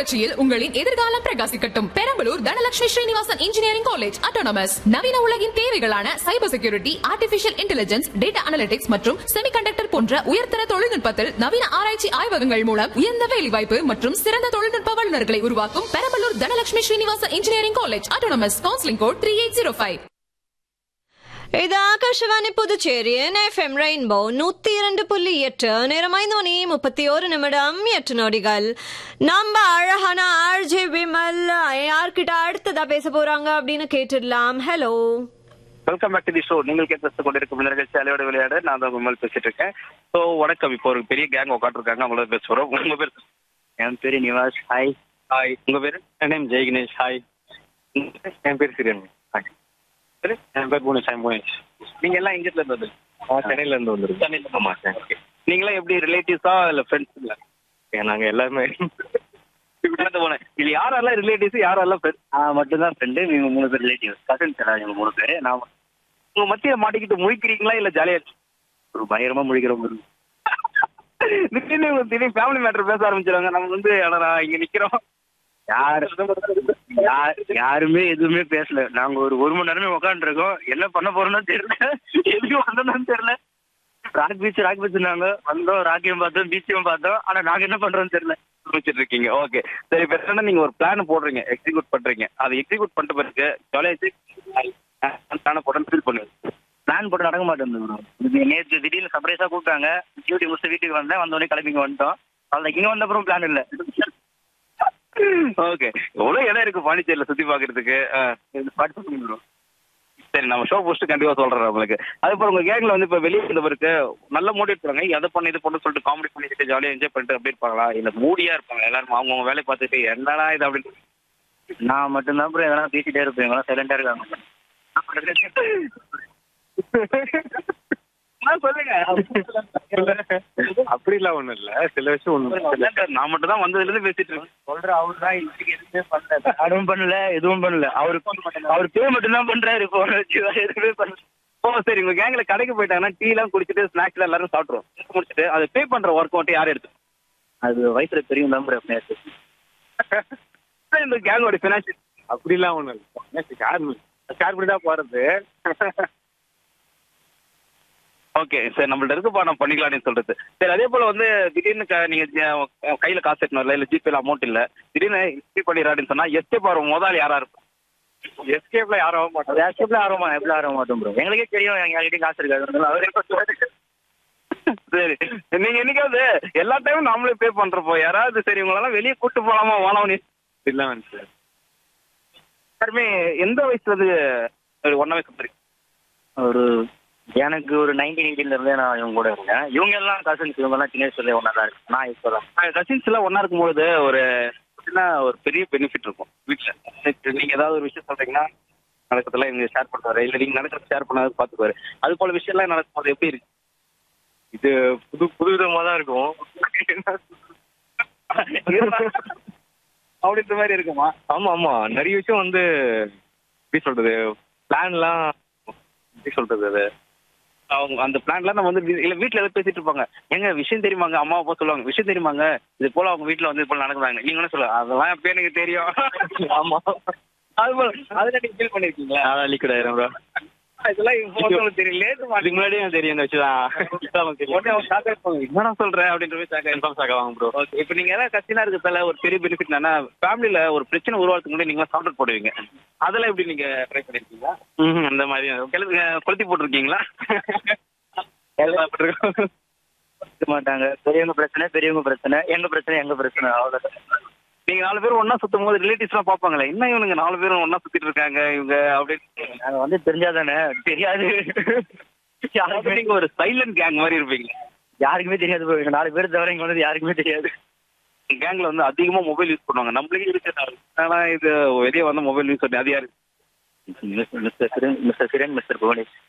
புரட்சியில் உங்களின் எதிர்காலம் பிரகாசிக்கட்டும் Perambalur Dhanalakshmi Srinivasan engineering college autonomous நவீன உலகின் தேவைகளான cyber security artificial intelligence data analytics மற்றும் செமிகண்டக்டர் போன்ற உயர்தர தொழில்நுட்பத்தில் நவீன ஆராய்ச்சி ஆய்வகங்கள் மூலம் உயர்ந்த வேலைவாய்ப்பு மற்றும் சிறந்த தொழில்நுட்ப வல்லுநர்களை உருவாக்கும் Perambalur Dhanalakshmi Srinivasan engineering college autonomous counselling code three eight zero five இது ஆகாஷவாணி புதுச்சேரி எஃப்எம் ரெயின்போ நூத்தி இரண்டு புள்ளி எட்டு நேரம் ஐந்து மணி முப்பத்தி ஒரு நிமிடம் எட்டு நொடிகள் நம்ம அழகான ஆர்ஜே விமல் யார்கிட்ட அடுத்ததா பேச போறாங்க அப்படின்னு கேட்டுடலாம் hello welcome back to the show நீங்கள் கேட்டு கொண்டிருக்கும் இந்த நிகழ்ச்சி அலையோட விளையாட நான் தான் விமல் பேசிட்டு இருக்கேன் ஸோ வணக்கம் இப்போ ஒரு பெரிய கேங் உட்காந்துருக்காங்க அவங்களோட பேச போறோம் உங்க பேர் என் பேரு நிவாஸ் ஹாய் ஹாய் உங்க பேரு என் நேம் ஜெய் கணேஷ் ஹாய் என் பேர் சிரியன் ஹாய் சரி என் பேர் புவனேஷ் ஐம் புவனேஷ் நீங்க எல்லாம் எங்க இருந்து வந்தது சென்னையில இருந்து வந்திருக்கோம் சென்னையில ஆமா சார் ஓகே நீங்களாம் எப்படி ரிலேட்டிவ்ஸா இல்ல ஃப்ரெண்ட்ஸ் இல்ல நாங்க எல்லாருமே இப்படி போனேன் இது யாரெல்லாம் ரிலேட்டிவ்ஸ் யாரெல்லாம் ஃப்ரெண்ட்ஸ் நான் மட்டும்தான் ஃப்ரெண்டு நீங்க மூணு பேர் ரிலேட்டிவ்ஸ் கசின்ஸ் எல்லாம் இவங்க மூணு பேர் நான் உங்க மத்தியில மாட்டிக்கிட்டு முழிக்கிறீங்களா இல்ல ஜாலியா ஒரு பயங்கரமா முடிக்கிறவங்க திடீர்னு இவங்க திடீர்னு ஃபேமிலி மேட்டர் பேச ஆரம்பிச்சிருவாங்க நம்ம வந்து ஆனா நான் இங்க நிக்கிறோம் யார் யார் யாருமே எதுவுமே பேசல நாங்க ஒரு ஒரு மணி நேரமே உட்காந்துருக்கோம் என்ன பண்ண போறோம்னு தெரியல எதுக்கு வந்தோம்னு தெரியல ராக் பீச் ராக் பீச் நாங்க வந்தோம் ராக்கியம் பார்த்தோம் பீச்சையும் பார்த்தோம் ஆனா நாங்க என்ன பண்றோம்னு தெரியல வச்சிட்டு இருக்கீங்க ஓகே சரி இப்ப என்னன்னா நீங்க ஒரு பிளான் போடுறீங்க எக்ஸிக்யூட் பண்றீங்க அதை எக்ஸிக்யூட் பண்ணிட்ட பிறகு ஜாலியாக போட்டு ஃபீல் பண்ணுங்க பிளான் போட்டு நடக்க மாட்டேங்குது bro. இது நேற்று திடீர்னு சர்ப்ரைஸா கூப்பிட்டாங்க டியூட்டி முடிச்சு வீட்டுக்கு வந்தேன் வந்த உடனே கிளம்பிங்க வந்துட்டோம் அதில் இங்க வந்த அப்புறம் பிளான் இல்ல ஓகே எவ்வளவு இடம் இருக்கு பாண்டிச்சேரியில சுத்தி பாக்குறதுக்கு ஆ, இது பாட்டு சொல்லுங்க bro. சரி நம்ம ஷோ போஸ்ட் கண்டிப்பா சொல்றேன் உங்களுக்கு அதுக்கப்புறம் உங்க கேங்ல வந்து இப்ப வெளியே இருந்தவருக்கு நல்ல மோட்டிவேட் பண்ணுவாங்க அதை பண்ணி இது பண்ணு சொல்லிட்டு காமெடி பண்ணிட்டு ஜாலியா என்ஜாய் பண்ணிட்டு அப்படி இருப்பாங்களா இல்ல மூடியா இருப்பாங்க எல்லாரும் அவங்கவுங்க வேலையை பார்த்துட்டு என்னடா இது அப்படின்னு நான் மட்டும்தான் அப்புறம் எதனா பேசிட்டே இருப்பேன் இவங்க சைலண்டா இருக்காங்க ஆ, சொல்லுங்க அப்படிலாம் ஒண்ணும் இல்ல சில விஷயம் ஒண்ணும் நான் மட்டும் தான் வந்ததுல இருந்து பேசிட்டு இருக்கேன் சொல்ற அவர் தான் இன்னைக்கு எதுவுமே பண்ணல அதுவும் பண்ணல எதுவும் பண்ணல அவரு அவர் பே மட்டும் தான் பண்றாரு இப்போ வச்சு வேற எதுவுமே பண்ணல ஓ சரி உங்க கேங்ல கடைக்கு போயிட்டாங்கன்னா டீ எல்லாம் குடிச்சிட்டு ஸ்நாக்ஸ் எல்லாரும் சாப்பிடுறோம் முடிச்சிட்டு அதை பே பண்ற ஒர்க் மட்டும் யார் எடுத்து அது வயசுல பெரிய நம்பர் இந்த கேங்கோட பினான்சியல் அப்படிலாம் ஒண்ணும் இல்ல ஷேர் ஷேர் பண்ணி தான் போறது ஓகே சரி நம்மள்ட்ட இருக்குப்பா நம்ம பண்ணிக்கலாம்னு சொல்றது சரி அதே போல வந்து திடீர்னு க- நீங்க ஜ- கையில காசு எடுக்கணும் இல்ல இல்ல ஜிபேல அமௌண்ட் இல்ல திடீர்னு ஜி பண்ணிடுறாருன்னு சொன்னா எஸ்கே பாரு முதல் யாரா இருக்கும் எஸ்கேப்ல யாரும் ஆக மாட்டோம் எஸ்கேப்ல ஆர்வமா எப்படி ஆக மாட்டோம் ப்ரோ எங்களுக்கே தெரியும் எங்க யார்கிட்டயும் காசு இருக்காது அவரே சரி நீங்க என்னைக்காவது எல்லா டைமும் நாமளே பே பண்றப்போ யாராவது சரி உங்களெல்லாம் வெளியே கூட்டு போலாமா வாழாம இல்ல சார் யாருமே எந்த வயசுல இருந்து ஒன்னா வயசு சரி ஒரு எனக்கு ஒரு நைன்டீன் எயிட்டில இருந்தே நான் இவங்க கூட இருக்கேன் இவங்க எல்லாம் கசின்ஸ் இவங்க எல்லாம் சின்ன வயசுல ஒன்னா தான் இருக்கு நான் இப்போ தான் கசின்ஸ் எல்லாம் ஒன்னா இருக்கும்போது ஒரு சின்ன ஒரு பெரிய பெனிஃபிட் இருக்கும் வீட்டில் நீங்க ஏதாவது ஒரு விஷயம் சொல்றீங்கன்னா நடக்கிறதெல்லாம் இவங்க ஷேர் பண்ணுவாரு இல்ல நீங்க நடக்கிறது ஷேர் பண்ணாது பாத்துக்குவாரு அது போல விஷயம்லாம் நடக்கும்போது எப்படி இருக்கு இது புது புது விதமா தான் இருக்கும் அப்படின்ற மாதிரி இருக்குமா ஆமா ஆமா நிறைய விஷயம் வந்து எப்படி சொல்றது பிளான்லாம் எப்படி சொல்றது அது அவங்க அந்த பிளான்ல நம்ம வந்து வீ- இல்ல வீட்ல ஏதாவது பேசிட்டு இருப்பாங்க எங்க விஷயம் தெரியுமாங்க அம்மா அப்பா சொல்லுவாங்க விஷயம் தெரியுமாங்க இது போல அவங்க வீட்ல வந்து இது போல நடக்குறாங்க நீங்க என்ன சொல்லுவாங்க அதெல்லாம் எப்ப எனக்கு தெரியும் ஆமா அது போல அதுல நீங்க ஃபீல் பண்ணிருக்கீங்களா அதான் லீக்கட் ஆயிரும் ப்ரோ இதெல்லாம் இப்போ உங்களுக்கு தெரியும் லேட்டு அதுக்கு முன்னாடியே எனக்கு தெரியும் இந்த விஷயம் உடனே அவங்க shock ஆயிருப்பாங்க. என்னடா சொல்ற அப்படின்ற மாதிரி shock ஆயிருப்பாங்க. கன்ஃபார்ம் சாக வாங்க ப்ரோ Okay, இப்ப நீங்க ஏதாவது கஷ்டமா இருக்கிறதால ஒரு பெரிய பெனிஃபிட் என்னன்னா ஃபேமிலில ஒரு பிரச்சனை உருவாக்குறதுக்கு முன்னாடி நீங்க சாப்பிட்டு போடுவீங்க அதெல்லாம் எப்படி நீங்க ட்ரை பண்ணிருக்கீங்களா ம் அந்த மாதிரி கிளம்பி கொளுத்தி போட்டிருக்கீங்களா இருக்க மாட்டாங்க பெரியவங்க பிரச்சனை பெரியவங்க பிரச்சனை எங்க பிரச்சனை எங்க பிரச்சனை அவ்வளவுதான் நீங்க நாலு பேரும் ஒண்ணா சுத்தும் போது ரிலேட்டிவ்ஸ் எல்லாம் பாப்பாங்களே என்ன இவனுங்க நாலு பேரும் ஒண்ணா சுத்திட்டு இருக்காங்க இவங்க அப்படின்னு நாங்க வந்து தெரிஞ்சாதானே தெரியாது அதாவது யாருக்குமே நீங்க ஒரு சைலண்ட் கேங் மாதிரி இருப்பீங்க யாருக்குமே தெரியாது bro. எங்க நாலு பேர் தவிர இங்க வந்து யாருக்குமே தெரியாது கேங்ல வந்து அதிகமா மொபைல் யூஸ் பண்ணுவாங்க நம்மளுக்கே இருக்கு ஆனா இது வெளியே வந்து மொபைல் யூஸ் பண்ணி அது யாரு mister Siran mister Siran mister Bhuvanesh